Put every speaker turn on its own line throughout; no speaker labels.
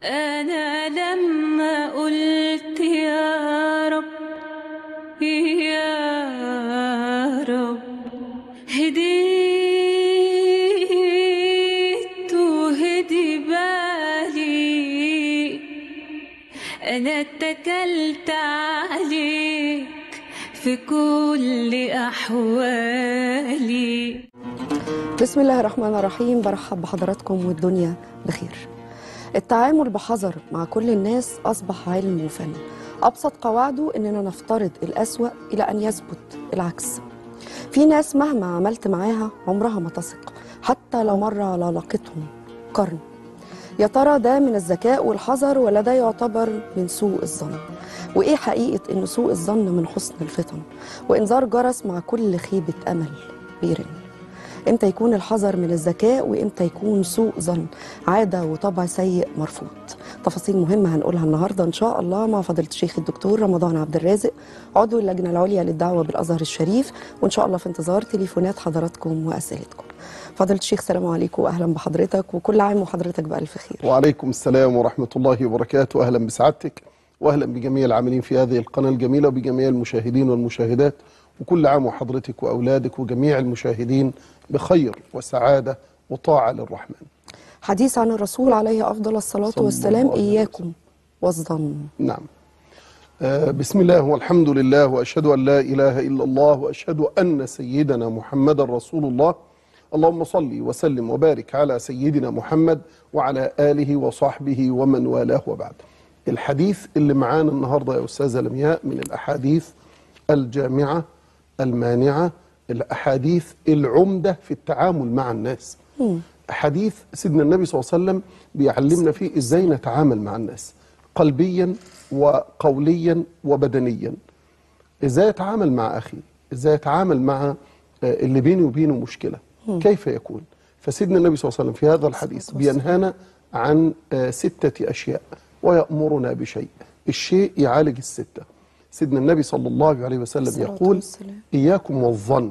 أنا لما قلت يا رب يا رب هديت وهدي بالي أنا اتكلت عليك في كل أحوالي
بسم الله الرحمن الرحيم برحب بحضراتكم والدنيا بخير التعامل بحذر مع كل الناس أصبح علم وفن أبسط قواعده إننا نفترض الأسوأ إلى أن يثبت العكس في ناس مهما عملت معاها عمرها ما تثق حتى لو مر على علاقتهم قرن يا ترى ده من الذكاء والحذر ولا ده يعتبر من سوء الظن وايه حقيقه ان سوء الظن من حسن الفطن وانذار جرس مع كل خيبه امل بيرن امتى يكون الحذر من الذكاء وامتى يكون سوء ظن عاده وطبع سيء مرفوض تفاصيل مهمه هنقولها النهارده ان شاء الله مع فضيله الشيخ الدكتور رمضان عبد الرازق عضو اللجنه العليا للدعوه بالازهر الشريف وان شاء الله في انتظار تليفونات حضراتكم واسئلتكم فضيله الشيخ سلام عليكم واهلا بحضرتك وكل عام وحضرتك بالف خير
وعليكم السلام ورحمة الله وبركاته أهلا بسعادتك وأهلا بجميع العاملين في هذه القناة الجميلة وبجميع المشاهدين والمشاهدات وكل عام وحضرتك وأولادك وجميع المشاهدين بخير وسعادة وطاعة للرحمن
حديث عن الرسول عليه افضل الصلاه
صلى
والسلام
الله عليه
اياكم والظن
نعم آه بسم الله والحمد لله وأشهد أن لا إله إلا الله وأشهد أن سيدنا محمد رسول الله اللهم صل وسلم وبارك على سيدنا محمد وعلى آله وصحبه ومن والاه وبعد الحديث اللي معانا النهاردة يا أستاذة لمياء من الأحاديث الجامعة المانعة الأحاديث العمدة في التعامل مع الناس حديث سيدنا النبي صلى الله عليه وسلم بيعلمنا فيه إزاي نتعامل مع الناس قلبيا وقوليا وبدنيا ازاي اتعامل مع اخي ازاي اتعامل مع آه، اللي بيني وبينه مشكله كيف يكون فسيدنا النبي صلى الله عليه وسلم في هذا الحديث بينهانا عن آه، ستة أشياء ويأمرنا بشيء الشيء يعالج الستة سيدنا النبي صلى الله عليه وسلم
الصلاة
يقول
والسلام.
إياكم والظن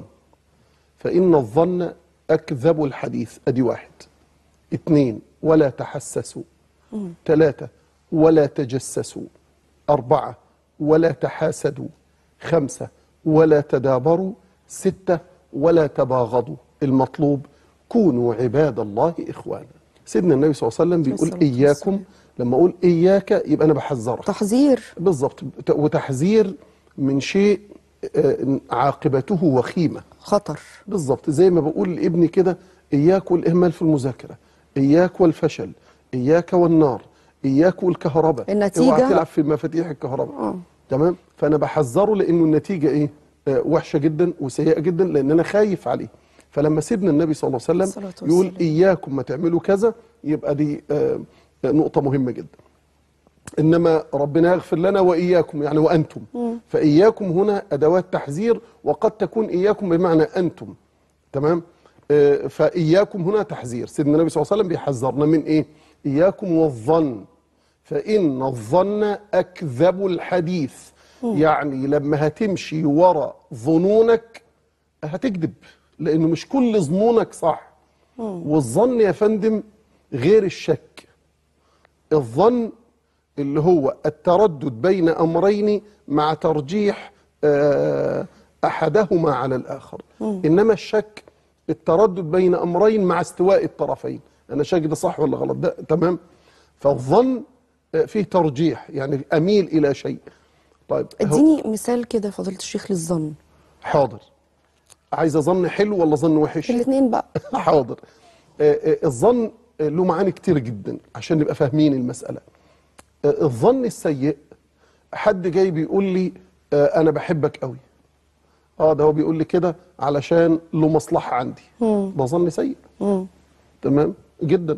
فإن الظن أكذب الحديث أدي واحد اثنين ولا تحسسوا ثلاثة ولا تجسسوا أربعة ولا تحاسدوا خمسة ولا تدابروا ستة ولا تباغضوا المطلوب كونوا عباد الله إخوانا سيدنا النبي صلى الله عليه وسلم بيقول
الصلاة
إياكم
والسلام.
لما أقول إياك يبقى أنا بحذرك
تحذير
بالظبط وتحذير من شيء آه، عاقبته وخيمة
خطر
بالظبط زي ما بقول لابني كده إياك والإهمال في المذاكرة إياك والفشل إياك والنار إياك والكهرباء
النتيجة-
اوعى تلعب في مفاتيح الكهرباء
آه.
تمام فأنا بحذره لأنه النتيجة إيه آه وحشة جدا وسيئة جدا لأن أنا خايف عليه فلما سيدنا النبي صلى الله عليه
الصلاة
وسلم يقول
والسلام.
إياكم ما تعملوا كذا يبقى دي آه آه، نقطة مهمة جدا انما ربنا يغفر لنا واياكم يعني وانتم فاياكم هنا ادوات تحذير وقد تكون اياكم بمعنى انتم تمام آه، فاياكم هنا تحذير سيدنا النبي صلى الله عليه وسلم بيحذرنا من ايه اياكم والظن فان الظن اكذب الحديث يعني لما هتمشي ورا ظنونك هتكذب لانه مش كل ظنونك صح والظن يا فندم غير الشك الظن اللي هو التردد بين امرين مع ترجيح آه، احدهما على الاخر انما الشك التردد بين امرين مع استواء الطرفين انا شاك ده صح ولا غلط ده تمام فالظن آه، فيه ترجيح يعني اميل الى شيء طيب هو-
اديني مثال كده فضيله الشيخ للظن
حاضر عايزه ظن حلو ولا ظن وحش
الاثنين بقى
حاضر آه، آه، الظن آه، له معاني كتير جدا عشان نبقى فاهمين المسألة آه، الظن السيء حد جاي بيقول لي آه، أنا بحبك قوي اه ده هو بيقول لي كده علشان له مصلحة عندي ده ظن سيء تمام جدا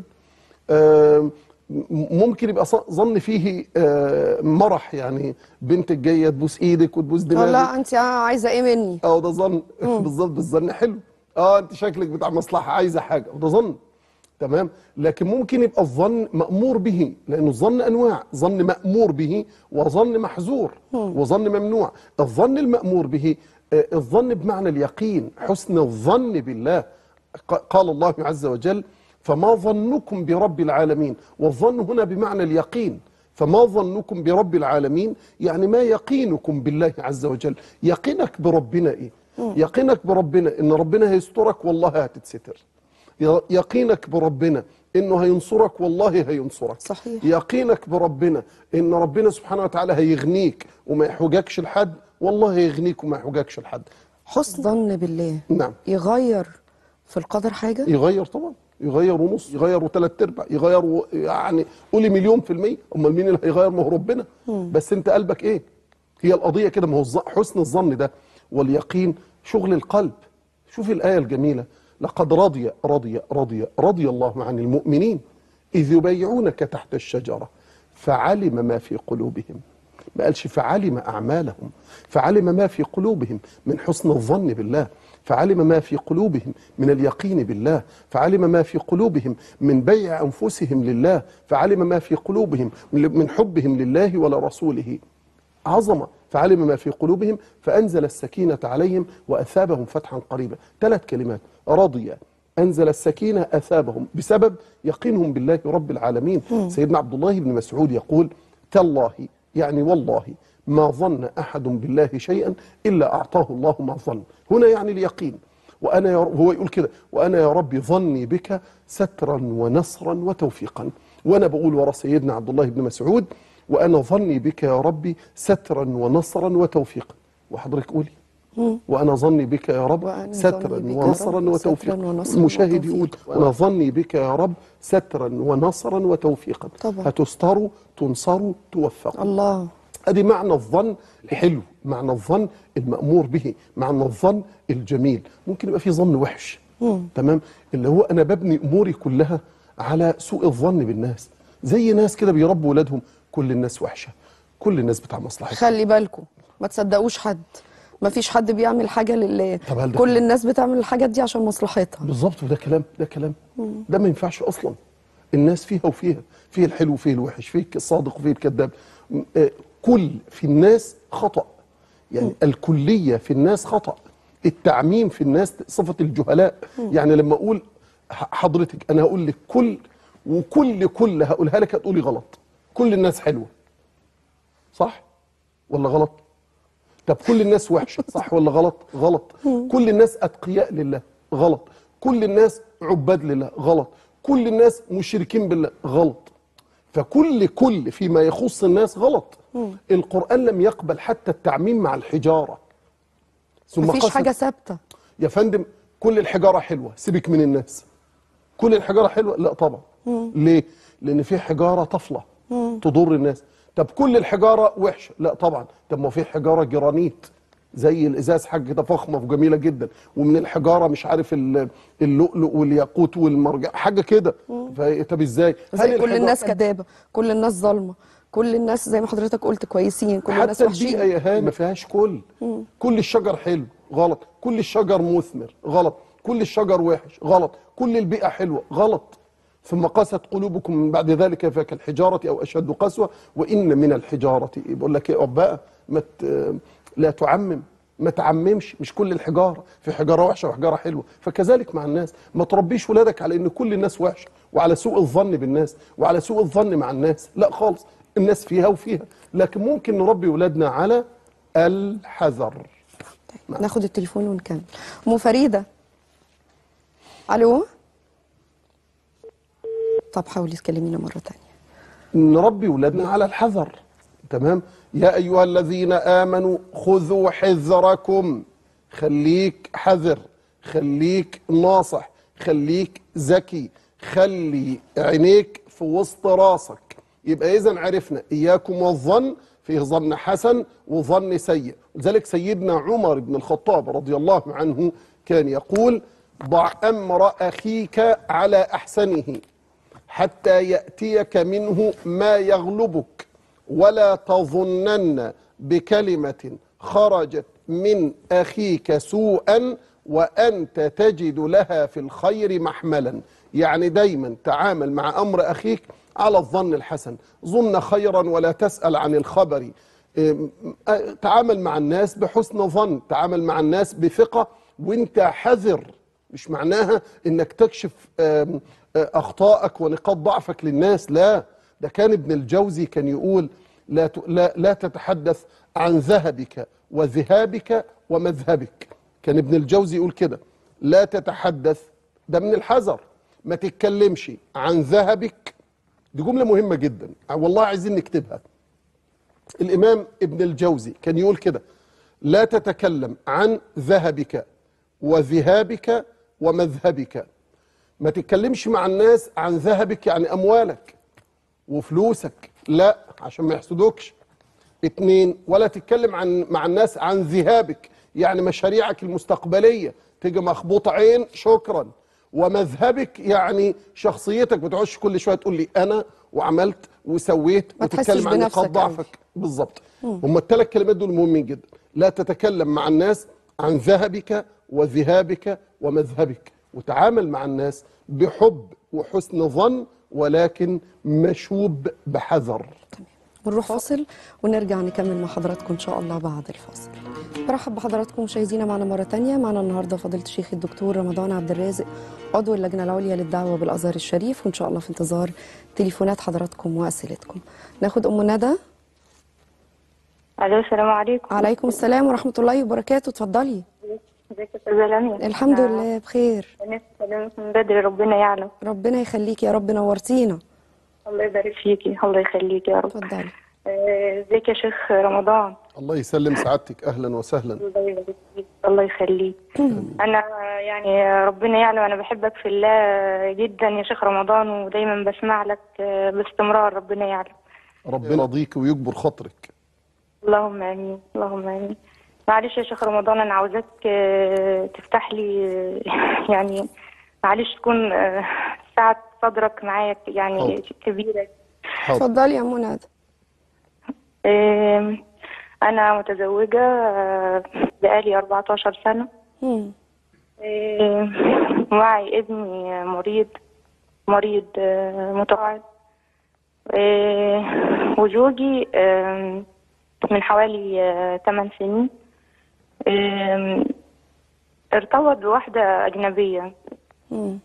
آه، م- ممكن يبقى ص- ظن فيه آه، مرح يعني بنتك جايه تبوس ايدك وتبوس دماغك
لا انت عايزه ايه مني
اه ده ظن بالظبط بالظن حلو اه انت شكلك بتاع مصلحه عايزه حاجه وده ظن تمام لكن ممكن يبقى الظن مأمور به لأنه الظن أنواع ظن مأمور به وظن محظور وظن ممنوع الظن المأمور به آه، الظن بمعنى اليقين حسن الظن بالله ق- قال الله عز وجل فما ظنكم برب العالمين والظن هنا بمعنى اليقين فما ظنكم برب العالمين يعني ما يقينكم بالله عز وجل يقينك بربنا ايه يقينك بربنا ان ربنا هيسترك والله هتتستر ي- يقينك بربنا انه هينصرك والله هينصرك
صحيح.
يقينك بربنا ان ربنا سبحانه وتعالى هيغنيك وما يحوجكش لحد والله هيغنيك وما يحوجكش لحد
حسن ظن بالله
نعم
يغير في القدر حاجه
يغير طبعا يغير ونص يغير وثلاث ارباع يغير و... يعني قولي مليون في المية امال مين اللي هيغير ما هو ربنا بس انت قلبك ايه هي القضية كده ما هو الظ- حسن الظن ده واليقين شغل القلب شوفي الآية الجميلة لقد رضي رضي رضي رضي الله عن المؤمنين إذ يبايعونك تحت الشجرة فعلم ما في قلوبهم ما قالش فعلم أعمالهم فعلم ما في قلوبهم من حسن الظن بالله فعلم ما في قلوبهم من اليقين بالله فعلم ما في قلوبهم من بيع أنفسهم لله فعلم ما في قلوبهم من من حبهم لله ولرسوله عظمة فعلم ما في قلوبهم فأنزل السكينة عليهم وأثابهم فتحا قريبا ثلاث كلمات رضي أنزل السكينة أثابهم بسبب يقينهم بالله رب العالمين سيدنا عبد الله بن مسعود يقول تالله يعني والله ما ظن أحد بالله شيئا إلا أعطاه الله ما ظن هنا يعني اليقين وأنا يا هو يقول كده وأنا يا ربي ظني بك سترا ونصرا وتوفيقا وأنا بقول ورا سيدنا عبد الله بن مسعود وأنا ظني بك يا ربي سترا ونصرا وتوفيقا وحضرتك قولي وأنا ظني بك يا رب
وأنا
سترا
ظني بك يا
ونصرا
رب
وتوفيقا
ستراً ونصراً
المشاهد يقول
وتوفيقاً.
وأنا ظني بك يا رب سترا ونصرا وتوفيقا
طبعاً.
هتستروا تنصروا توفقوا
الله
ادي معنى الظن الحلو معنى الظن المأمور به معنى الظن الجميل ممكن يبقى في ظن وحش تمام اللي هو انا ببني اموري كلها على سوء الظن بالناس زي ناس كده بيربوا ولادهم كل الناس وحشه كل الناس بتاع مصلحتها
خلي بالكم ما تصدقوش حد ما فيش حد بيعمل حاجه لله
طب هل ده
كل
كلام؟
الناس بتعمل الحاجات دي عشان مصلحتها
بالظبط وده كلام ده كلام ده ما ينفعش اصلا الناس فيها وفيها فيه الحلو وفيه الوحش فيه الصادق وفيه الكذاب م- آه، كل في الناس خطأ يعني الكلية في الناس خطأ التعميم في الناس صفة الجهلاء يعني لما أقول ح- حضرتك أنا هقول لك كل وكل كل هقولها لك هتقولي غلط كل الناس حلوة صح ولا غلط طب كل الناس وحشة صح ولا غلط غلط كل الناس أتقياء لله غلط كل الناس عباد لله غلط كل الناس مشركين بالله غلط فكل كل فيما يخص الناس غلط القرآن لم يقبل حتى التعميم مع الحجارة ثم
مفيش
قسم-
حاجه ثابته
يا فندم كل الحجارة حلوة سيبك من الناس كل الحجارة حلوة لا طبعا ليه لأن في حجارة طفلة تضر الناس طب كل الحجارة وحشة لا طبعا طب ما في حجارة جرانيت زي الازاز حاجه كده فخمه وجميله جدا ومن الحجاره مش عارف ال- اللؤلؤ والياقوت والمرجان حاجه كده ف- طب ازاي
زي كل
الحجارة-
الناس كدابه كل الناس ظالمه كل الناس زي ما حضرتك قلت كويسين كل الناس
حتى البيئة
وحشين
يا هاني ما فيهاش كل كل الشجر حلو غلط كل الشجر مثمر غلط كل الشجر وحش غلط كل البيئة حلوة غلط ثم قست قلوبكم من بعد ذلك فكالحجارة أو أشد قسوة وإن من الحجارة بقول لك إيه بقى ما ت- لا تعمم ما تعممش مش كل الحجارة في حجارة وحشة وحجارة حلوة فكذلك مع الناس ما تربيش ولادك على إن كل الناس وحشة وعلى سوء الظن بالناس وعلى سوء الظن مع الناس لا خالص الناس فيها وفيها لكن ممكن نربي ولادنا على الحذر
ناخد التليفون ونكمل ام فريده الو طب حاولي تكلمينا مره تانية
نربي ولادنا على الحذر تمام يا أيها الذين آمنوا خذوا حذركم خليك حذر خليك ناصح خليك ذكي خلي عينيك في وسط راسك يبقى إذا عرفنا إياكم والظن فيه ظن حسن وظن سيء لذلك سيدنا عمر بن الخطاب رضي الله عنه كان يقول ضع أمر أخيك على أحسنه حتى يأتيك منه ما يغلبك ولا تظنن بكلمة خرجت من أخيك سوءا وأنت تجد لها في الخير محملا يعني دايما تعامل مع أمر أخيك على الظن الحسن ظن خيرا ولا تسأل عن الخبر إم، أ- تعامل مع الناس بحسن ظن تعامل مع الناس بثقة وانت حذر مش معناها انك تكشف آم، آه، اخطائك ونقاط ضعفك للناس لا ده كان ابن الجوزي كان يقول لا ت- لا لا تتحدث عن ذهبك وذهابك ومذهبك كان ابن الجوزي يقول كده لا تتحدث ده من الحذر ما تتكلمش عن ذهبك دي جمله مهمه جدا والله عايزين نكتبها الإمام ابن الجوزي كان يقول كده لا تتكلم عن ذهبك وذهابك ومذهبك ما تتكلمش مع الناس عن ذهبك يعني أموالك وفلوسك لا عشان ما يحسدوكش اتنين ولا تتكلم عن مع الناس عن ذهابك يعني مشاريعك المستقبلية تيجي مخبوطة عين شكرا ومذهبك يعني شخصيتك ما تقعدش كل شوية تقول لي أنا وعملت وسويت
ما تحسش
وتتكلم عن
بنفسك
نقاط ضعفك بالظبط هم الثلاث كلمات دول مهمين جدا لا تتكلم مع الناس عن ذهبك وذهابك ومذهبك وتعامل مع الناس بحب وحسن ظن ولكن مشوب بحذر
ونروح فاصل ونرجع نكمل مع حضراتكم ان شاء الله بعد الفاصل برحب بحضراتكم مشاهدينا معنا مره تانية معنا النهارده فضيله الشيخ الدكتور رمضان عبد الرازق عضو اللجنه العليا للدعوه بالازهر الشريف وان شاء الله في انتظار تليفونات حضراتكم واسئلتكم ناخد ام ندى
الو السلام عليكم
عليكم السلام ورحمه الله وبركاته اتفضلي
ازيك يا استاذه لميا
الحمد لله بخير
انا كلامك من بدري ربنا يعلم
ربنا يخليكي يا رب نورتينا
الله يبارك فيكي الله يخليكي يا رب
اتفضلي
آه، ازيك يا شيخ رمضان
الله يسلم سعادتك أهلا وسهلا
الله يبارك فيك الله يخليك انا يعني ربنا يعلم انا بحبك في الله جدا يا شيخ رمضان ودايما بسمع لك آه، باستمرار ربنا يعلم
ربنا يرضيك ويكبر خاطرك
اللهم امين اللهم امين معلش يا شيخ رمضان انا عاوزاك آه، تفتح لي آه، يعني معلش تكون آه، سعة صدرك معايا يعني
حاضر.
كبيرة
حاضر
اتفضلي يا ام ندى
آم، أنا متزوجة آه، بقالي 14 سنة
مم.
آم، معي ابني مريض مريض آه، متقاعد آه، وزوجي آم، من حوالي 8 سنين آم، ارتبط بواحدة أجنبية
مم.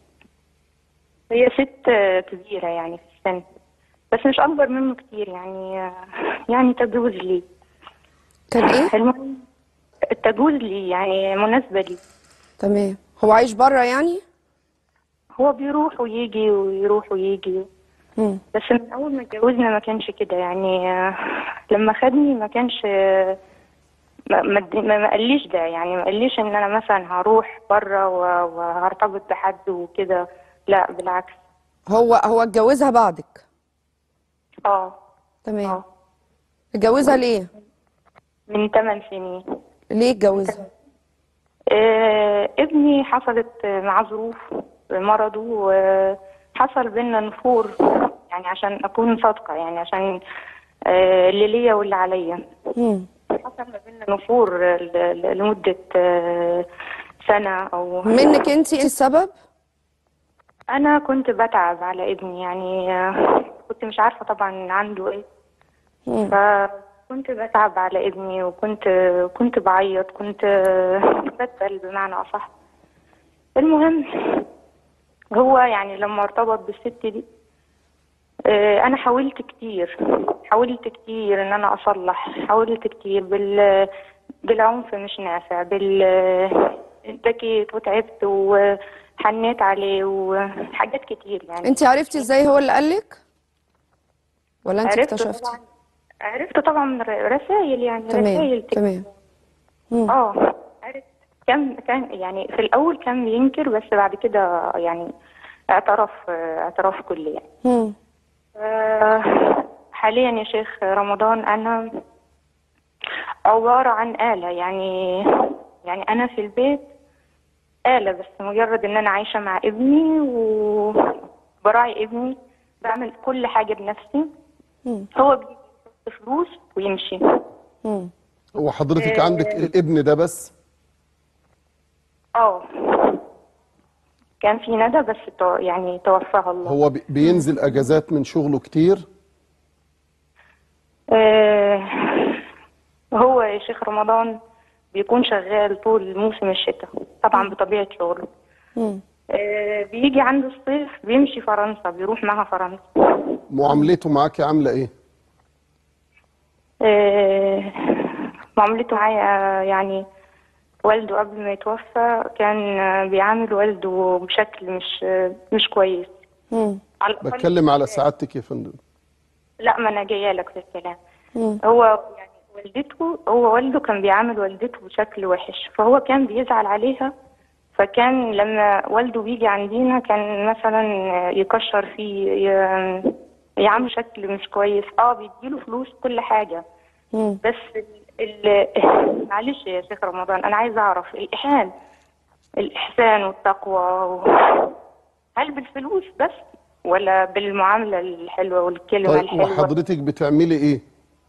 هي ست آه، كبيرة يعني في السن بس مش أكبر منه كتير يعني آه، يعني تجوز لي
كان ايه
المهم التجوز لي يعني مناسبة لي
تمام هو عايش بره يعني
هو بيروح ويجي ويروح ويجي
مم.
بس من أول ما اتجوزنا ما كانش كده يعني آه، لما خدني ما كانش آه، ما, ما, ما ما قاليش ده يعني ما قاليش ان انا مثلا هروح بره و- وهرتبط بحد وكده لا بالعكس
هو هو اتجوزها بعدك
اه
تمام
اه
اتجوزها ليه
من 8 سنين
ليه اتجوزها
آه ابني حصلت معاه ظروف مرضه وحصل بينا نفور يعني عشان اكون صادقه يعني عشان آه اللي ليا واللي عليا
مم.
حصل ما بينا نفور ل- ل- لمده آه سنه او
منك انت ايه السبب
انا كنت بتعب على ابني يعني آه، كنت مش عارفه طبعا عنده ايه
مم.
فكنت بتعب على ابني وكنت كنت بعيط كنت بتبل بمعنى اصح المهم هو يعني لما ارتبط بالست دي آه، انا حاولت كتير حاولت كتير ان انا اصلح حاولت كتير بال بالعنف مش نافع بال اتكيت وتعبت وحنيت عليه وحاجات كتير يعني
انت عرفتي ازاي هو اللي قالك ولا انت
عرفت
اكتشفتي
طبعا عرفت طبعا من رسائل يعني
تمام
رسائل
تمام مم.
اه عرفت كان كان يعني في الاول كان بينكر بس بعد كده يعني اعترف اعتراف كلي يعني
مم.
آه، حاليا يا شيخ رمضان انا عبارة عن آلة يعني يعني انا في البيت آلة بس مجرد ان انا عايشة مع ابني وبراعي ابني بعمل كل حاجة بنفسي
مم.
هو بيجي يحط فلوس ويمشي
مم.
هو حضرتك عندك الابن ده بس
اه كان في ندى بس تو يعني توفاها الله
هو بي- بينزل اجازات من شغله كتير
آه هو يا شيخ رمضان بيكون شغال طول موسم الشتاء طبعا بطبيعة شغله
مم.
آه، بيجي عنده الصيف بيمشي فرنسا بيروح معها فرنسا
معاملته معاكي عامله ايه
آه، معاملته معايا يعني والده قبل ما يتوفى كان آه، بيعامل والده بشكل مش آه، مش كويس
مم.
على الأقل-
بتكلم على سعادتك يا فندم
لا ما انا جايه لك في الكلام
مم.
هو يعني والدته هو والده كان بيعامل والدته بشكل وحش فهو كان بيزعل عليها فكان لما والده بيجي عندنا كان مثلا يكشر فيه ي- يعامله بشكل مش كويس اه بيديله فلوس كل حاجه
مم.
بس ال... ال... معلش يا شيخ رمضان انا عايزه اعرف الاحسان الاحسان والتقوى و... هل بالفلوس بس ولا بالمعامله الحلوه والكلمه
طيب
الحلوه
وحضرتك بتعملي ايه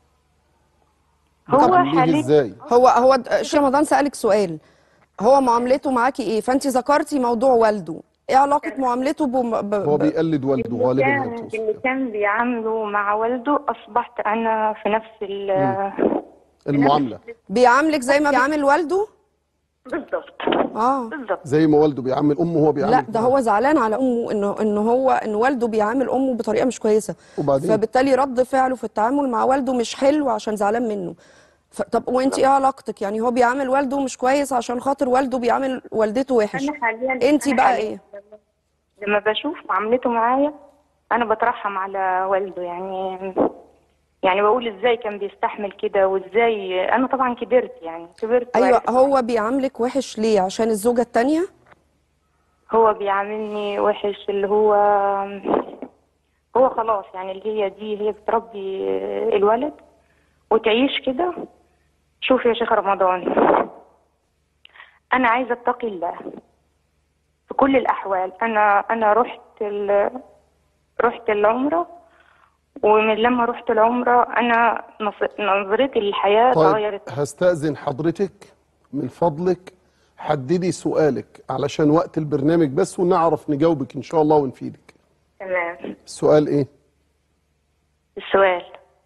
هو
بتعمليه
حاليا
ازاي
هو هو د- شيخ رمضان سألك سؤال هو معاملته معاكي ايه فانت ذكرتي موضوع والده ايه علاقة معاملته بم... ب...
هو
ب...
بيقلد والده
اللي
غالبا
كان
هو
اللي كان بيعامله مع والده اصبحت انا في نفس ال
المعامله
بيعاملك زي ما بيعامل والده
بالظبط
اه
بالظبط
زي ما والده بيعامل امه هو بيعامل
لا ده هو زعلان على امه انه ان هو ان والده بيعامل امه بطريقه مش كويسه
وبعدين؟
فبالتالي رد فعله في التعامل مع والده مش حلو عشان زعلان منه ف... طب وانت ايه علاقتك يعني هو بيعامل والده مش كويس عشان خاطر والده بيعامل والدته وحش
انا حاليا
انت
أنا
بقى
حالياً
ايه
لما بشوف معاملته معايا انا بترحم على والده يعني يعني بقول ازاي كان بيستحمل كده وازاي انا طبعا كبرت يعني كبرت
ايوه
وعرفت.
هو بيعاملك وحش ليه عشان الزوجه التانية
هو بيعاملني وحش اللي هو هو خلاص يعني اللي هي دي هي بتربي الولد وتعيش كده شوف يا شيخ رمضان انا عايزه اتقي الله في كل الاحوال انا انا رحت ال... رحت العمره ومن لما رحت العمره انا نص- نظرتي للحياه
طيب
اتغيرت
هستأذن حضرتك من فضلك حددي سؤالك علشان وقت البرنامج بس ونعرف نجاوبك ان شاء الله ونفيدك
تمام
السؤال ايه
السؤال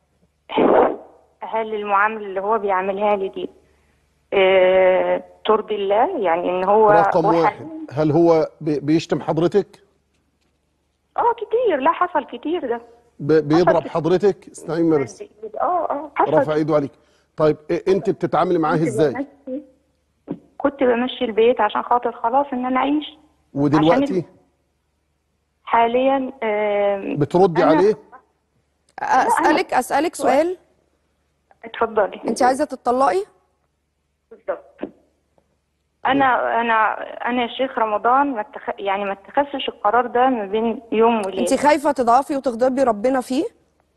هل المعاملة اللي هو بيعملها لي دي آه، ترضي الله يعني ان هو
رقم
هو
واحد
حالياً-
هل هو بي- بيشتم حضرتك
اه كتير لا حصل كتير ده
ب- بيضرب
حصل.
حضرتك استعين بس
اه اه حصل
رفع ايده عليك طيب إيه انت بتتعاملي معاه
كنت
ازاي
بمشي- كنت بمشي البيت عشان خاطر خلاص ان انا اعيش
ودلوقتي
حاليا آه،
بتردي
أنا-
عليه
اسالك اسالك سؤال
اتفضلي
انت عايزه تتطلقي
بالظبط انا انا انا يا شيخ رمضان ما اتخ... يعني ما اتخذتش القرار ده ما بين يوم وليله
انت خايفه تضعفي وتغضبي ربنا فيه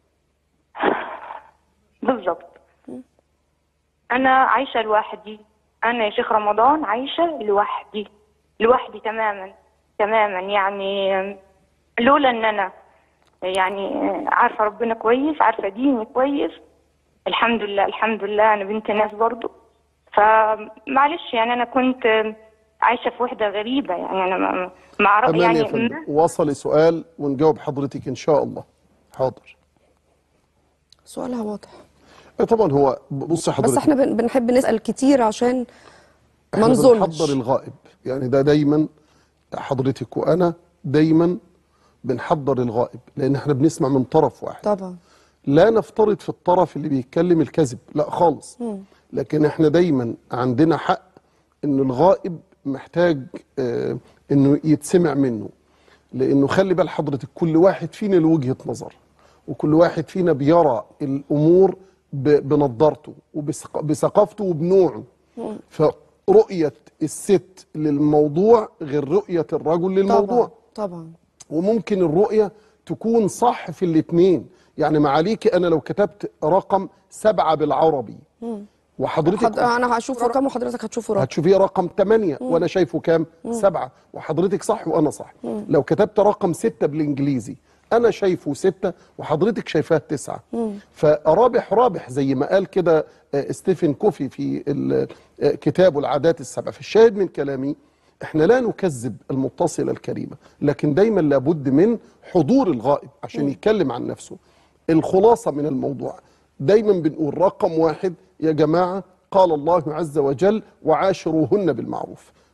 بالظبط انا عايشه لوحدي انا يا شيخ رمضان عايشه لوحدي لوحدي تماما تماما يعني لولا ان انا يعني عارفه ربنا كويس عارفه ديني كويس الحمد لله الحمد لله انا بنت ناس برضو فمعلش يعني انا كنت عايشه في وحده غريبه يعني انا ما ما اعرف
تمام
يعني
يا فندم وصل سؤال ونجاوب حضرتك ان شاء الله حاضر
سؤالها واضح
إيه طبعا هو بص حضرتك
بس احنا بن- بنحب نسال كتير عشان ما
احنا
نظلمش
بنحضر الغائب يعني ده دايما حضرتك وانا دايما بنحضر الغائب لان احنا بنسمع من طرف واحد
طبعا
لا نفترض في الطرف اللي بيتكلم الكذب لا خالص لكن احنا دايما عندنا حق ان الغائب محتاج اه انه يتسمع منه لانه خلي بال حضرتك كل واحد فينا له وجهة نظر وكل واحد فينا بيرى الامور ب- بنظارته وبثقافته وبنوعه فرؤية الست للموضوع غير رؤية الرجل للموضوع
طبعا طبعا
وممكن الرؤية تكون صح في الاثنين يعني معاليك أنا لو كتبت رقم سبعة بالعربي وحضرتك
حض... انا هشوف رقم وحضرتك هتشوفه رقم
هتشوفيه رقم 8 وانا شايفه كام سبعة وحضرتك صح وانا صح لو كتبت رقم ستة بالانجليزي انا شايفه ستة وحضرتك شايفاه تسعة فرابح رابح زي ما قال كده آه، ستيفن كوفي في ال- آه، كتابه العادات السبع في الشاهد من كلامي احنا لا نكذب المتصلة الكريمة لكن دايما لابد من حضور الغائب عشان يتكلم عن نفسه الخلاصة من الموضوع دايما بنقول رقم واحد يا جماعة قال الله عز وجل وعاشروهن بالمعروف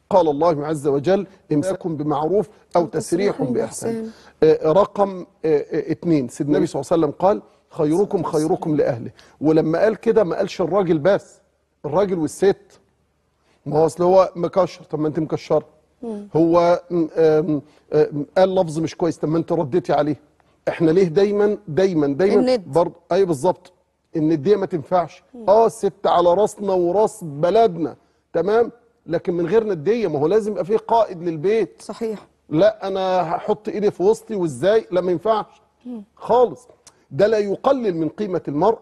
قال الله عز وجل امساكم بمعروف او تسريح
تسريح
باحسان آه، رقم آه، آه، اتنين سيدنا النبي صلى الله عليه وسلم قال خيركم خيركم لاهله ولما قال كده ما قالش الراجل بس الراجل والست ما هو اصل هو مكشر طب ما انت مكشره هو م- آم- آم، قال لفظ مش كويس طب ما انت رديتي عليه احنا ليه دايما دايما دايما
الند.
برضه ايوه بالظبط النديه ما تنفعش اه الست على راسنا وراس بلدنا تمام لكن من غير نديه ما هو لازم يبقى فيه قائد للبيت
صحيح
لا انا هحط ايدي في وسطي وازاي لا ما ينفعش خالص ده لا يقلل من قيمه المراه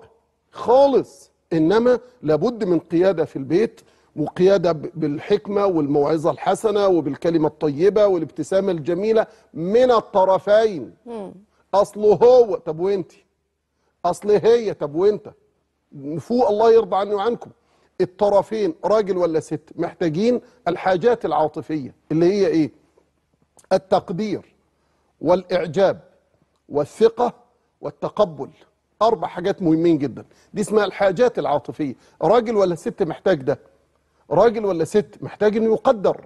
خالص انما لابد من قياده في البيت وقياده ب- بالحكمه والموعظه الحسنه وبالكلمه الطيبه والابتسامه الجميله من الطرفين اصله هو طب وانت اصل هي طب وانت نفوق الله يرضى عني وعنكم الطرفين راجل ولا ست محتاجين الحاجات العاطفيه اللي هي ايه التقدير والاعجاب والثقه والتقبل اربع حاجات مهمين جدا دي اسمها الحاجات العاطفيه راجل ولا ست محتاج ده راجل ولا ست محتاج انه يقدر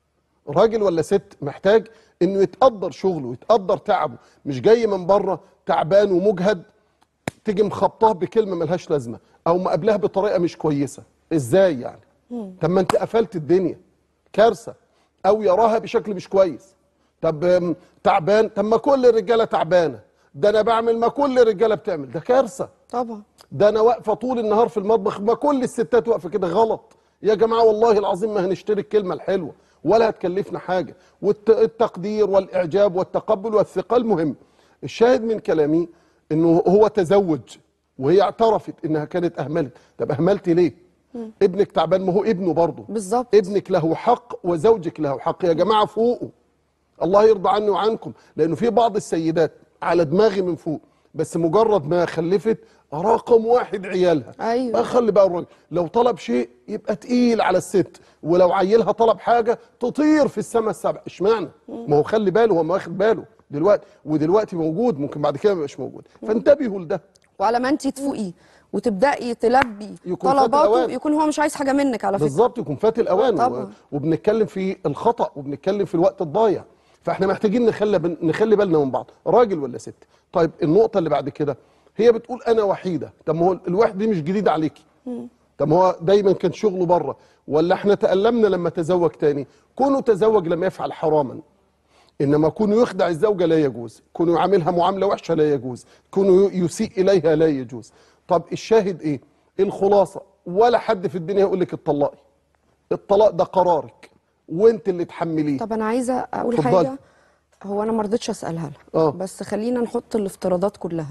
راجل ولا ست محتاج انه يتقدر شغله يتقدر تعبه مش جاي من بره تعبان ومجهد تيجي مخبطاه بكلمه ملهاش لازمه او مقابلها بطريقه مش كويسه ازاي يعني طب ما انت قفلت الدنيا كارثه او يراها بشكل مش كويس طب أم، تعبان طب ما كل الرجاله تعبانه ده انا بعمل ما كل الرجاله بتعمل ده كارثه
طبعا
ده انا واقفه طول النهار في المطبخ ما كل الستات واقفه كده غلط يا جماعه والله العظيم ما هنشتري الكلمه الحلوه ولا هتكلفنا حاجه والتقدير والاعجاب والتقبل والثقه المهم الشاهد من كلامي انه هو تزوج وهي اعترفت انها كانت اهملت طب اهملتي ليه ابنك تعبان ما هو ابنه برضه
بالظبط.
ابنك له حق وزوجك له حق يا جماعه فوقوا الله يرضى عني وعنكم لانه في بعض السيدات على دماغي من فوق بس مجرد ما خلفت رقم واحد عيالها
أيوة.
اخلي بقى الراجل لو طلب شيء يبقى تقيل على الست ولو عيلها طلب حاجه تطير في السماء السبع اشمعنى ما هو خلي باله هو ما واخد باله دلوقتي ودلوقتي موجود ممكن بعد كده ما يبقاش موجود فانتبهوا لده
وعلى ما انت تفوقي وتبداي تلبي
يكون فات
طلباته
الأوان.
يكون هو مش عايز حاجه منك على فكره
بالظبط يكون فات الاوان
طبعا.
و- وبنتكلم في الخطا وبنتكلم في الوقت الضايع فاحنا محتاجين نخلي بن- نخلي بالنا من بعض راجل ولا ست طيب النقطه اللي بعد كده هي بتقول انا وحيده طب ما هو الوحده دي مش جديده عليكي طب ما هو دايما كان شغله بره ولا احنا تألمنا لما تزوج تاني كونه تزوج لم يفعل حراما انما كونه يخدع الزوجه لا يجوز كونه يعاملها معامله وحشه لا يجوز كونه يسيء اليها لا يجوز طب الشاهد ايه الخلاصه ولا حد في الدنيا يقول لك اتطلقي الطلاق ده قرارك وانت اللي تحمليه
طب انا عايزه اقول
اتفضلي.
حاجه هو انا ما رضيتش اسالها لها
آه.
بس خلينا نحط الافتراضات كلها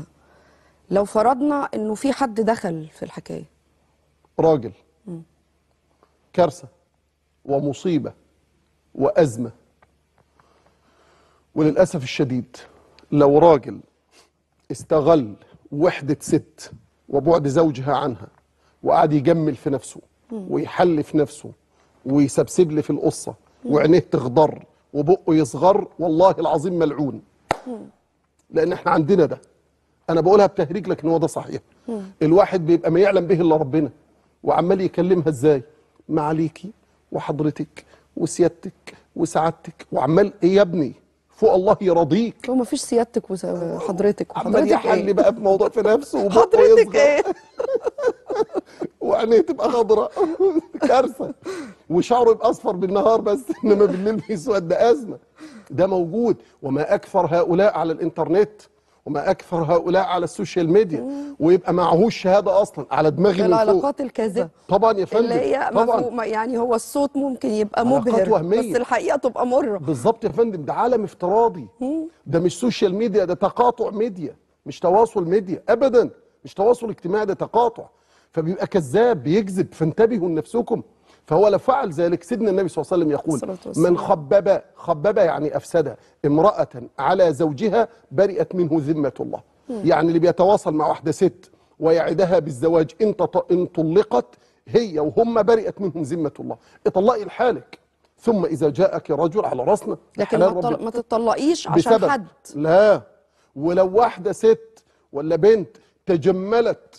لو فرضنا انه في حد دخل في الحكايه
راجل كارثه ومصيبه وازمه وللاسف الشديد لو راجل استغل وحده ست وبعد زوجها عنها وقعد يجمل في نفسه ويحل في نفسه ويسبسب لي في القصه وعينيه تخضر وبقه يصغر والله العظيم ملعون لان احنا عندنا ده انا بقولها بتهريج لكن هو ده صحيح الواحد بيبقى ما يعلم به الا ربنا وعمال يكلمها ازاي معاليكي وحضرتك وسيادتك وسعادتك وعمال ايه يا ابني فوق الله يرضيك
هو ما فيش سيادتك وحضرتك
عمال
وحضرتك
يحل
ايه
بقى في موضوع في نفسه وبقه
حضرتك
يصغر
ايه
وعينيه تبقى خضراء كارثه وشعره يبقى اصفر بالنهار بس انما بالليل بيسود ده ازمه ده موجود وما اكثر هؤلاء على الانترنت وما اكثر هؤلاء على السوشيال ميديا ويبقى معهوش شهاده اصلا على دماغي من فوق
العلاقات الكاذبه
طبعا يا فندم
اللي هي
طبعا
مفهوم يعني هو الصوت ممكن يبقى
علاقات
مبهر
وهمية.
بس الحقيقه تبقى مره
بالظبط يا فندم ده عالم افتراضي ده مش سوشيال ميديا ده تقاطع ميديا مش تواصل ميديا ابدا مش تواصل اجتماعي ده تقاطع فبيبقى كذاب بيكذب فانتبهوا لنفسكم فهو لو فعل ذلك سيدنا النبي صلى الله عليه وسلم يقول
الصلاة والسلام.
من خبب خبب يعني افسد امراه على زوجها برئت منه ذمه الله يعني اللي بيتواصل مع واحده ست ويعدها بالزواج ان تط- ان طلقت هي وهم برئت منهم ذمه الله اطلقي لحالك ثم اذا جاءك رجل على راسنا
لكن
حلال
ما,
ربنا.
تطل- ما تطلقيش عشان
بسبب
حد
لا ولو واحده ست ولا بنت تجملت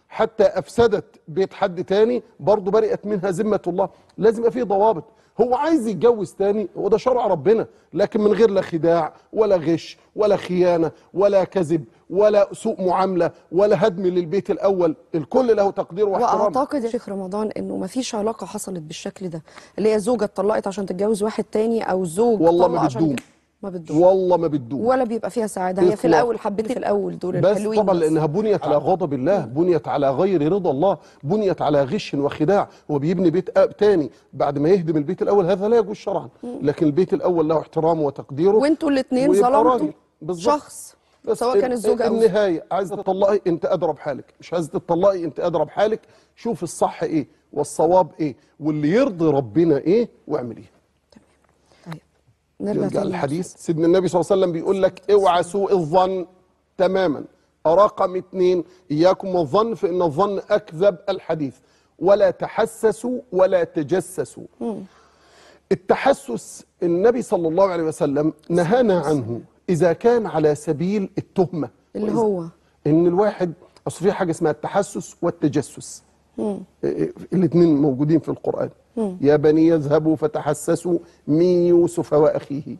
حتى افسدت بيت حد تاني برضه برئت منها ذمه الله لازم يبقى فيه ضوابط هو عايز يتجوز تاني وده شرع ربنا لكن من غير لا خداع ولا غش ولا خيانه ولا كذب ولا سوء معامله ولا هدم للبيت الاول الكل له تقدير واحترام
واعتقد يا شيخ رمضان انه ما فيش علاقه حصلت بالشكل ده اللي هي زوجه اتطلقت عشان تتجوز واحد تاني او زوج
والله ما
طلق عشان
بتدوم.
يتجوز- ما بتدوم
والله ما بتدوم
ولا بيبقى فيها سعاده هي في
إطلاق.
الاول حبيت في الاول دول
بس
الحلوين
طبعا
بس.
لانها بنيت على غضب الله بنيت على غير رضا الله بنيت على غش وخداع هو بيبني بيت اب تاني بعد ما يهدم البيت الاول هذا لا يجوز شرعا لكن البيت الاول له احترامه وتقديره
وانتوا الاثنين
ويبقى
ظلمتوا
راجل. بالظبط.
شخص سواء كان الزوج او
النهايه عايزه تطلقي انت ادرى بحالك مش عايزه تطلقي انت ادرى بحالك شوف الصح ايه والصواب ايه واللي يرضي ربنا ايه واعمليه
طيب نرجع
نرجع
تاني
الحديث سيدنا النبي صلى الله عليه وسلم بيقول لك اوعى سوء الظن تماما رقم اتنين اياكم والظن فان الظن اكذب الحديث ولا تحسسوا ولا تجسسوا التحسس النبي صلى الله عليه وسلم نهانا عنه اذا كان على سبيل التهمه
اللي
وإذا-
هو
ان الواحد اصل في حاجه اسمها التحسس والتجسس الاثنين موجودين في القران يا بني يذهبوا فتحسسوا من يوسف واخيه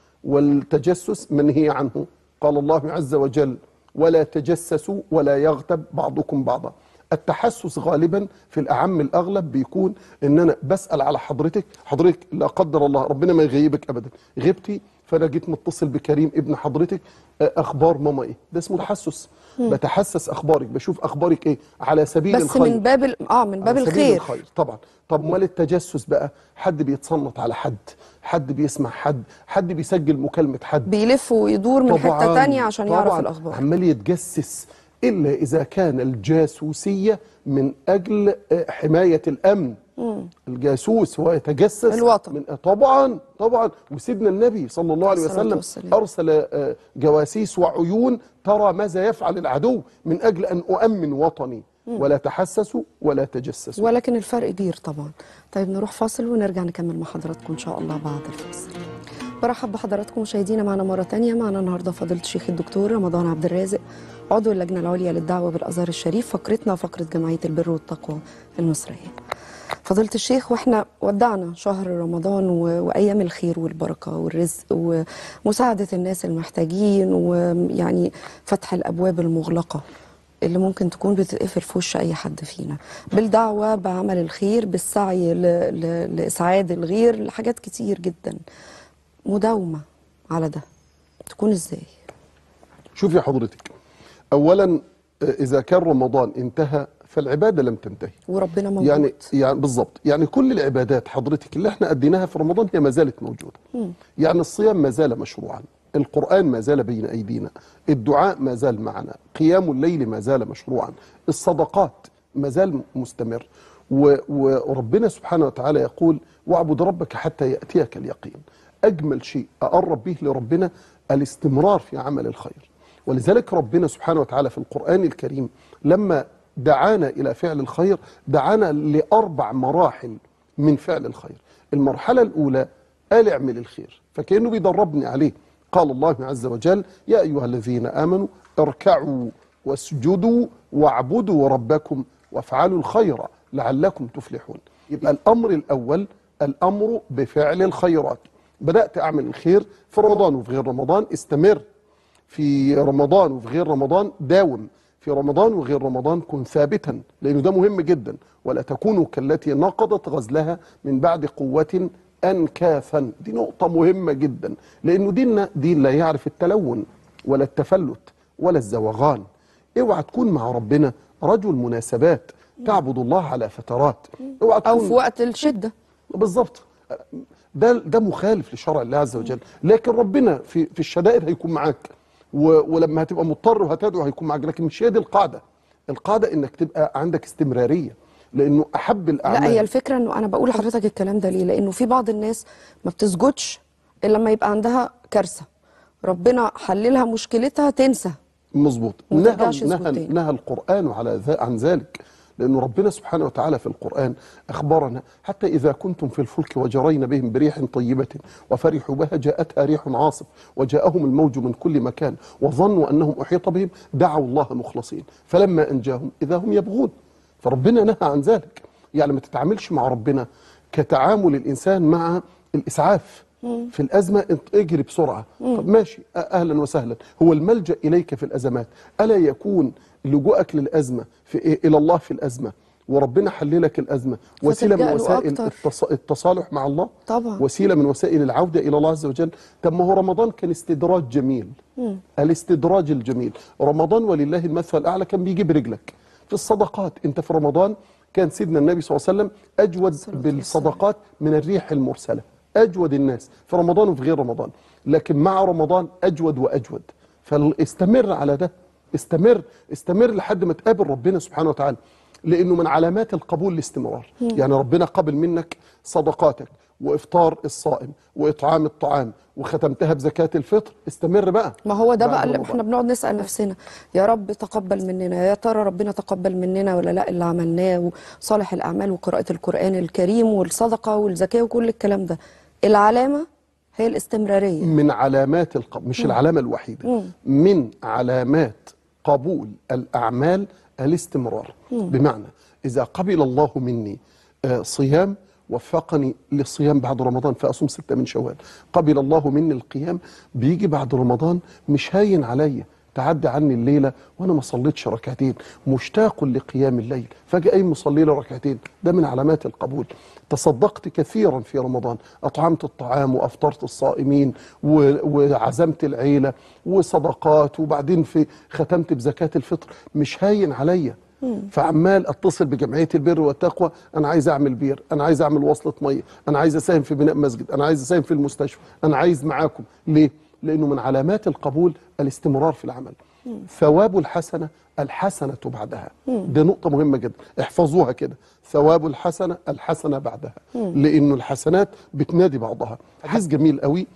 والتجسس منهي عنه قال الله عز وجل ولا تجسسوا ولا يغتب بعضكم بعضا التحسس غالبا في الاعم الاغلب بيكون ان انا بسال على حضرتك حضرتك لا قدر الله ربنا ما يغيبك ابدا غبتي فانا جيت متصل بكريم ابن حضرتك آه، اخبار ماما ايه ده اسمه تحسس بتحسس اخبارك بشوف اخبارك ايه على سبيل
بس
الخير
من باب ال- اه من باب
على سبيل
الخير
الخير طبعا طب امال التجسس بقى حد بيتصنت على حد حد بيسمع حد حد بيسجل مكالمه حد
بيلف ويدور من حته
طبعاً-
تانية عشان يعرف
طبعاً
الاخبار
عمال يتجسس الا اذا كان الجاسوسيه من اجل آه، حمايه الامن الجاسوس هو يتجسس
الوطن.
من طبعا طبعا وسيدنا النبي صلى الله عليه
الصلاة
وسلم
والسلام.
ارسل آه، جواسيس وعيون ترى ماذا يفعل العدو من اجل ان اؤمن وطني ولا تحسسوا ولا تجسسوا
ولكن الفرق كبير طبعا طيب نروح فاصل ونرجع نكمل مع حضراتكم ان شاء الله بعد الفاصل برحب بحضراتكم مشاهدينا معنا مرة تانية معنا النهاردة فضيلة الشيخ الدكتور رمضان عبد الرازق عضو اللجنة العليا للدعوة بالأزهر الشريف فقرتنا فقرة جمعية البر والتقوى المصرية فضيلة الشيخ واحنا ودعنا شهر رمضان و... وأيام الخير والبركة والرزق ومساعدة الناس المحتاجين ويعني فتح الأبواب المغلقة اللي ممكن تكون بتتقفل في وش أي حد فينا بالدعوة بعمل الخير بالسعي ل... ل... لإسعاد الغير لحاجات كتير جدا مداومة على ده تكون ازاي
شوف يا حضرتك اولا آه، اذا كان رمضان انتهى فالعباده لم تنتهي
وربنا موجود
يعني يعني بالظبط يعني كل العبادات حضرتك اللي احنا اديناها في رمضان هي ما زالت موجوده يعني الصيام ما زال مشروعا القرآن ما زال بين أيدينا الدعاء ما زال معنا قيام الليل ما زال مشروعا الصدقات ما زال مستمر و- وربنا سبحانه وتعالى يقول واعبد ربك حتى يأتيك اليقين أجمل شيء أقرب به لربنا الاستمرار في عمل الخير ولذلك ربنا سبحانه وتعالى في القرآن الكريم لما دعانا إلى فعل الخير دعانا لأربع مراحل من فعل الخير المرحلة الأولى قال اعمل الخير فكأنه بيدربني عليه قال الله عز وجل يا أيها الذين آمنوا اركعوا واسجدوا واعبدوا ربكم وافعلوا الخير لعلكم تفلحون يبقى الأمر الأول الأمر بفعل الخيرات بدأت أعمل الخير في رمضان وفي غير رمضان استمر في رمضان وفي غير رمضان داوم في رمضان وغير رمضان كن ثابتا لأنه ده مهم جدا ولا تكونوا كالتي نقضت غزلها من بعد قوة أنكاثا دي نقطة مهمة جدا لأنه ديننا دين لا يعرف التلون ولا التفلت ولا الزوغان اوعى تكون مع ربنا رجل مناسبات تعبد الله على فترات اوعى
او
تكون
في وقت الشده
بالظبط ده ده مخالف لشرع الله عز وجل لكن ربنا في في الشدائد هيكون معاك و- ولما هتبقى مضطر وهتدعو هيكون معاك لكن مش هي دي القاعده القاعده انك تبقى عندك استمراريه لانه احب الاعمال
لا هي الفكره انه انا بقول لحضرتك الكلام ده ليه لانه في بعض الناس ما بتسجدش الا لما يبقى عندها كارثه ربنا حللها مشكلتها تنسى
مظبوط
وما
نهى
ترجعش تسجد
نهى
تاني.
نهى القران على ذا عن ذلك لأن ربنا سبحانه وتعالى في القرآن أخبرنا حتى إذا كنتم في الفلك وجرين بهم بريح طيبة وفرحوا بها جاءتها ريح عاصف وجاءهم الموج من كل مكان وظنوا أنهم أحيط بهم دعوا الله مخلصين فلما أنجاهم إذا هم يبغون فربنا نهى عن ذلك يعني ما تتعاملش مع ربنا كتعامل الإنسان مع الإسعاف في الأزمة انت اجري بسرعة طب ماشي أ- أهلا وسهلا هو الملجأ إليك في الأزمات ألا يكون لجوءك للأزمة في إيه؟ إلى الله في الأزمة وربنا حللك الأزمة وسيلة من
فتلجأ له
وسائل
أكتر.
التص- التصالح مع الله
طبعا.
وسيلة من وسائل العودة إلى الله عز وجل طب ما هو رمضان كان استدراج جميل الاستدراج الجميل رمضان ولله المثل الأعلى كان بيجي برجلك في الصدقات أنت في رمضان كان سيدنا النبي صلى الله عليه وسلم أجود بالصدقات من الريح المرسلة أجود الناس في رمضان وفي غير رمضان لكن مع رمضان أجود وأجود فاستمر على ده استمر استمر لحد ما تقابل ربنا سبحانه وتعالى لانه من علامات القبول الاستمرار يعني ربنا قبل منك صدقاتك وافطار الصائم واطعام الطعام وختمتها بزكاه الفطر استمر بقى
ما هو ده
بعد
بقى اللي
رمضان.
احنا بنقعد نسأل نفسنا يا رب تقبل مننا يا ترى ربنا تقبل مننا ولا لا اللي عملناه وصالح الأعمال وقراءة القرآن الكريم والصدقة والزكاة وكل الكلام ده العلامة هي الاستمرارية
من علامات القبول مش العلامه الوحيده من علامات قبول الاعمال الاستمرار بمعنى اذا قبل الله مني آه، صيام وفقني للصيام بعد رمضان فاصوم سته من شوال قبل الله مني القيام بيجي بعد رمضان مش هاين عليا تعدي عني الليله وانا ما صليتش ركعتين مشتاق لقيام الليل فجاه قايم مصلي لي ركعتين ده من علامات القبول تصدقت كثيرا في رمضان اطعمت الطعام وافطرت الصائمين و- وعزمت العيله وصدقات وبعدين في ختمت بزكاه الفطر مش هاين عليا فعمال اتصل بجمعيه البر والتقوى انا عايز اعمل بير انا عايز اعمل وصله ميه انا عايز اساهم في بناء مسجد انا عايز اساهم في المستشفى انا عايز معاكم ليه لانه من علامات القبول الاستمرار في العمل ثواب الحسنه الحسنه بعدها ده نقطه مهمه جدا احفظوها كده ثواب الحسنه الحسنه بعدها لانه الحسنات بتنادي بعضها حديث جميل قوي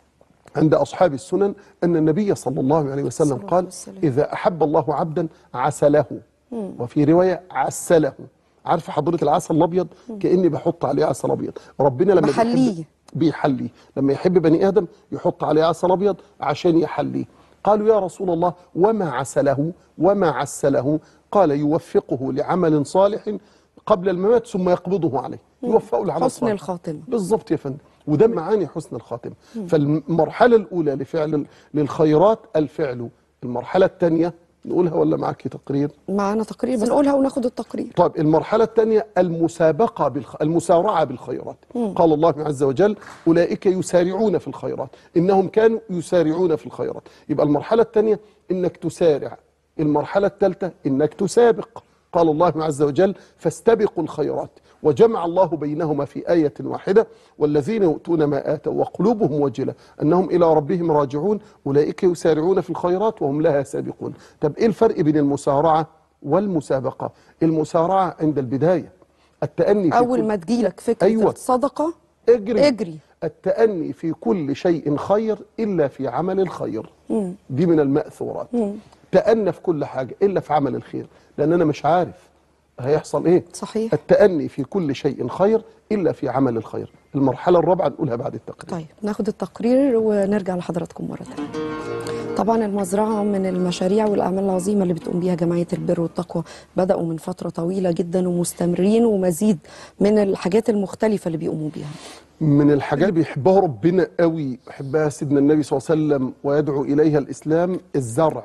عند أصحاب السنن أن النبي صلى الله عليه وسلم
الصلاة
قال
والسلام.
إذا أحب الله عبدا عسله وفي رواية عسله عارف حضرة العسل الأبيض كأني بحط عليه عسل أبيض ربنا لما
بحليه.
بيحب بيحليه لما يحب بني آدم يحط عليه عسل أبيض عشان يحليه قالوا يا رسول الله وما عسله وما عسله قال يوفقه لعمل صالح قبل الممات ثم يقبضه عليه يوفقه لعمل
حسن
صالح
الخاتمة.
بالظبط يا فندم وده معاني حسن الخاتمه فالمرحله الاولى لفعل للخيرات الفعل المرحله الثانيه نقولها ولا معاكي تقرير
معانا تقرير بنقولها وناخد التقرير
طيب المرحلة الثانية المسابقة بالخ... المسارعة بالخيرات قال الله عز وجل أولئك يسارعون في الخيرات إنهم كانوا يسارعون في الخيرات يبقى المرحلة الثانية إنك تسارع المرحلة الثالثة إنك تسابق قال الله عز وجل فاستبقوا الخيرات وجمع الله بينهما في آية واحدة والذين يؤتون ما آتوا وقلوبهم وجلة أنهم إلى ربهم راجعون أولئك يسارعون في الخيرات وهم لها سابقون طب إيه الفرق بين المسارعة والمسابقة المسارعة عند البداية التأني في
أول
كل
ما تجيلك فكرة
أيوة.
الصدقة
اجري
اجري.
التأني في كل شيء خير إلا في عمل الخير دي من المأثورات تأنى في كل حاجة إلا في عمل الخير لأن أنا مش عارف هيحصل إيه
صحيح.
التأني في كل شيء خير إلا في عمل الخير المرحلة الرابعة نقولها بعد التقرير
طيب ناخد التقرير ونرجع لحضراتكم مرة تانية طبعا المزرعة من المشاريع والأعمال العظيمة اللي بتقوم بيها جمعية البر والتقوى بدأوا من فترة طويلة جدا ومستمرين ومزيد من الحاجات المختلفة اللي بيقوموا بيها
من الحاجات اللي بيحبها ربنا قوي يحبها سيدنا النبي صلى الله عليه وسلم ويدعو إليها الإسلام الزرع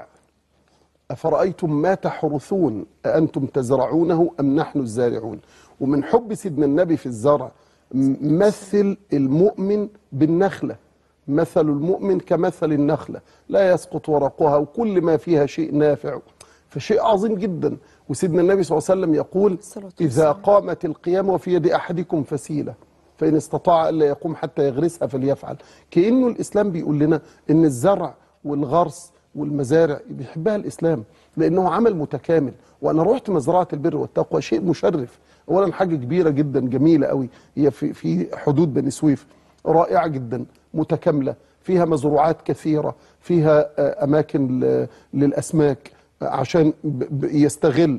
أفرأيتم ما تحرثون أأنتم تزرعونه أم نحن الزارعون ومن حب سيدنا النبي في الزرع م- مثل المؤمن بالنخلة مثل المؤمن كمثل النخلة لا يسقط ورقها وكل ما فيها شيء نافع فشيء عظيم جدا وسيدنا النبي صلى الله عليه وسلم يقول
الصلاة
إذا
والسلام.
قامت القيامة وفي يد أحدكم فسيلة فإن استطاع ألا يقوم حتى يغرسها فليفعل كأنه الإسلام بيقول لنا إن الزرع والغرس والمزارع بيحبها الإسلام لأنه عمل متكامل وأنا رحت مزرعة البر والتقوى شيء مشرف أولا حاجة كبيرة جدا جميلة قوي هي في, في حدود بني سويف رائعة جدا متكاملة فيها مزروعات كثيرة فيها آه، أماكن ل- للأسماك عشان ب- ب- يستغل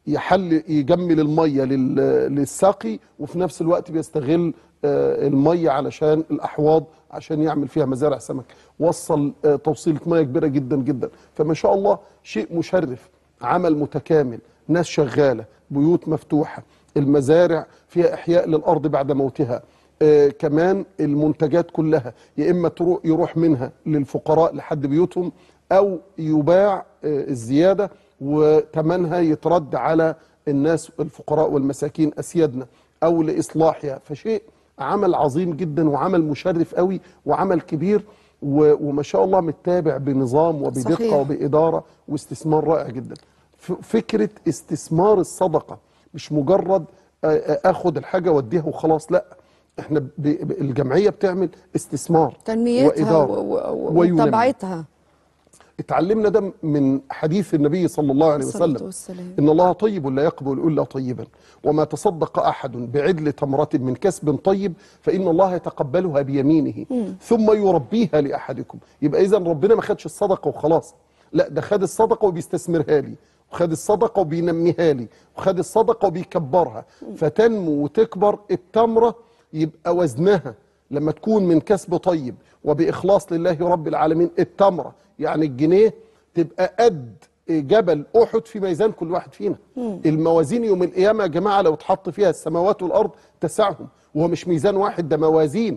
يحل يجمل الميه لل- للسقي وفي نفس الوقت بيستغل آه، الميه علشان الاحواض عشان يعمل فيها مزارع سمك وصل آه، توصيله ميه كبيره جدا جدا فما شاء الله شيء مشرف عمل متكامل ناس شغاله بيوت مفتوحه المزارع فيها احياء للارض بعد موتها آه كمان المنتجات كلها يا اما تروح يروح منها للفقراء لحد بيوتهم او يباع آه الزياده وثمنها يترد على الناس الفقراء والمساكين اسيادنا او لاصلاحها فشيء عمل عظيم جدا وعمل مشرف قوي وعمل كبير و- وما شاء الله متابع بنظام وبدقه
صحيح.
وباداره واستثمار رائع جدا ف- فكره استثمار الصدقه مش مجرد آه، آه، اخد الحاجه واديها وخلاص لا احنا ب- ب- الجمعيه بتعمل استثمار
تنميتها
وإدارة
و- و-
وينمي.
ومتابعتها
اتعلمنا ده من حديث النبي صلى الله عليه
الصلاة
وسلم
والسلام.
إن الله طيب لا يقبل إلا طيبا وما تصدق أحد بعدل تمرة من كسب طيب فإن الله يتقبلها بيمينه ثم يربيها لأحدكم يبقى إذا ربنا ما خدش الصدقة وخلاص لا ده خد الصدقة وبيستثمرها لي وخد الصدقة وبينميها لي وخد الصدقة وبيكبرها فتنمو وتكبر التمرة يبقى وزنها لما تكون من كسب طيب وبإخلاص لله رب العالمين التمرة يعني الجنيه تبقى قد جبل أحد في ميزان كل واحد فينا الموازين يوم القيامة يا جماعة لو اتحط فيها السماوات والأرض تسعهم وهو مش ميزان واحد ده موازين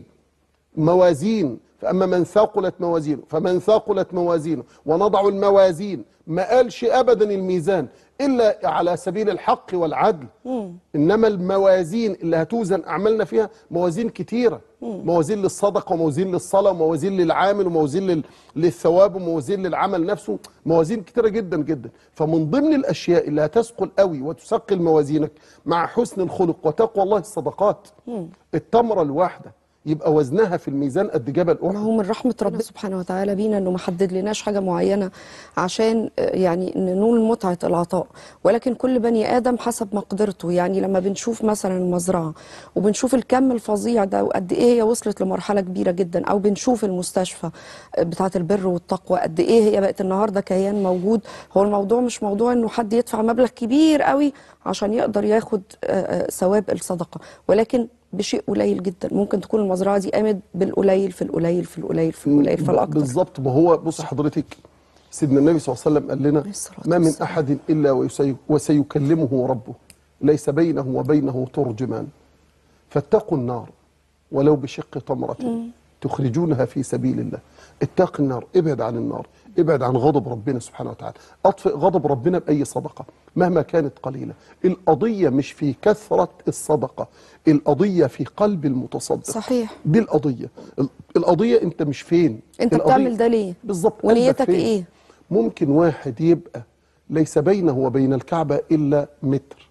موازين فأما من ثقلت موازينه فمن ثقلت موازينه ونضع الموازين ما قالش أبدا الميزان إلا على سبيل الحق والعدل إنما الموازين اللي هتوزن أعمالنا فيها موازين كتيرة موازين للصدقة وموازين للصلاة وموازين للعامل وموازين لل... للثواب وموازين للعمل نفسه موازين كتيرة جدا جدا فمن ضمن الأشياء اللي هتثقل قوي وتثقل موازينك مع حسن الخلق وتقوى الله الصدقات التمرة الواحدة يبقى وزنها في الميزان قد جبل
ما
أحد
هو من رحمة ربنا سبحانه وتعالى بينا انه ما حدد لناش حاجة معينة عشان آه، يعني ننول متعة العطاء ولكن كل بني آدم حسب مقدرته يعني لما بنشوف مثلا المزرعة وبنشوف الكم الفظيع ده وقد ايه هي وصلت لمرحلة كبيرة جدا او بنشوف المستشفى آه، بتاعة البر والتقوى قد ايه هي بقت النهاردة كيان موجود هو الموضوع مش موضوع انه حد يدفع مبلغ كبير قوي عشان يقدر ياخد آه، آه، ثواب الصدقة ولكن بشيء قليل جدا ممكن تكون المزرعه دي قامت بالقليل في القليل في القليل في القليل فالاكتر
بالظبط ما هو بص حضرتك سيدنا النبي صلى الله عليه وسلم قال لنا
عليه الصلاة
ما من
والسلام.
احد الا ويسي- وسيكلمه ربه ليس بينه وبينه ترجمان فاتقوا النار ولو بشق تمرة تخرجونها في سبيل الله اتق النار ابعد عن النار ابعد عن غضب ربنا سبحانه وتعالى اطفئ غضب ربنا بأي صدقة مهما كانت قليلة القضية مش في كثرة الصدقة القضية في قلب المتصدق
صحيح
دي القضية ال- القضية انت مش فين
انت
القضية-
بتعمل ده ليه
بالظبط قلبك
ونيتك
فين؟
ايه
ممكن واحد يبقى ليس بينه وبين الكعبة إلا متر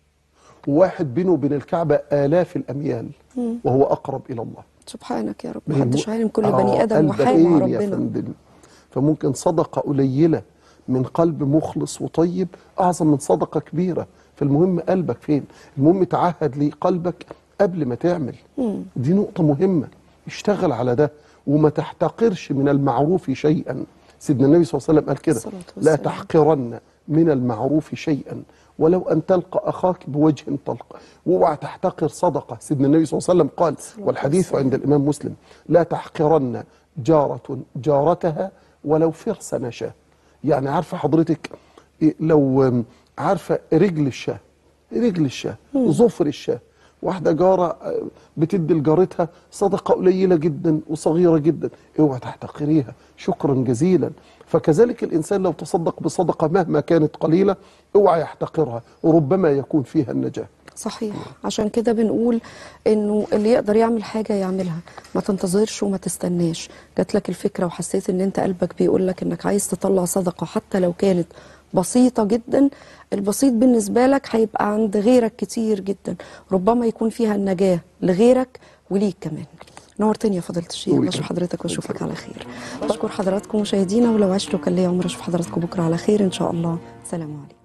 وواحد بينه وبين الكعبة آلاف الأميال وهو أقرب إلى الله
سبحانك يا رب
ما هي
محدش
مو-
عالم كل
آه،
بني ادم
قلبك
وحال مع
إيه يا
ربنا
فندم فممكن صدقة قليلة من قلب مخلص وطيب أعظم من صدقة كبيرة فالمهم قلبك فين المهم تعهد لي قلبك قبل ما تعمل دي نقطة مهمة اشتغل على ده وما تحتقرش من المعروف شيئا سيدنا النبي صلى الله عليه وسلم قال كده
الصلاة
لا
والسلام.
تحقرن من المعروف شيئا ولو أن تلقى أخاك بوجه طلق واوعى تحتقر صدقة سيدنا النبي صلى الله عليه وسلم قال والحديث عند الإمام مسلم لا تحقرن جارة جارتها ولو فرس نشاه يعني عارفة حضرتك إيه لو آم، عارفة رجل الشاه رجل الشاه ظفر الشاه واحدة جارة آه، بتدي لجارتها صدقة قليلة جدا وصغيرة جدا اوعى تحتقريها شكرا جزيلا فكذلك الإنسان لو تصدق بصدقة مهما كانت قليلة اوعى يحتقرها وربما يكون فيها النجاة
صحيح عشان كده بنقول انه اللي يقدر يعمل حاجه يعملها ما تنتظرش وما تستناش جات لك الفكره وحسيت ان انت قلبك بيقول لك انك عايز تطلع صدقه حتى لو كانت بسيطه جدا البسيط بالنسبه لك هيبقى عند غيرك كتير جدا ربما يكون فيها النجاه لغيرك وليك كمان نورتني يا فضيله الشيخ
نورك.
بشوف حضرتك واشوفك على خير بشكر حضراتكم مشاهدينا ولو عشتوا كان ليا عمر اشوف حضراتكم بكره على خير ان شاء الله سلام عليكم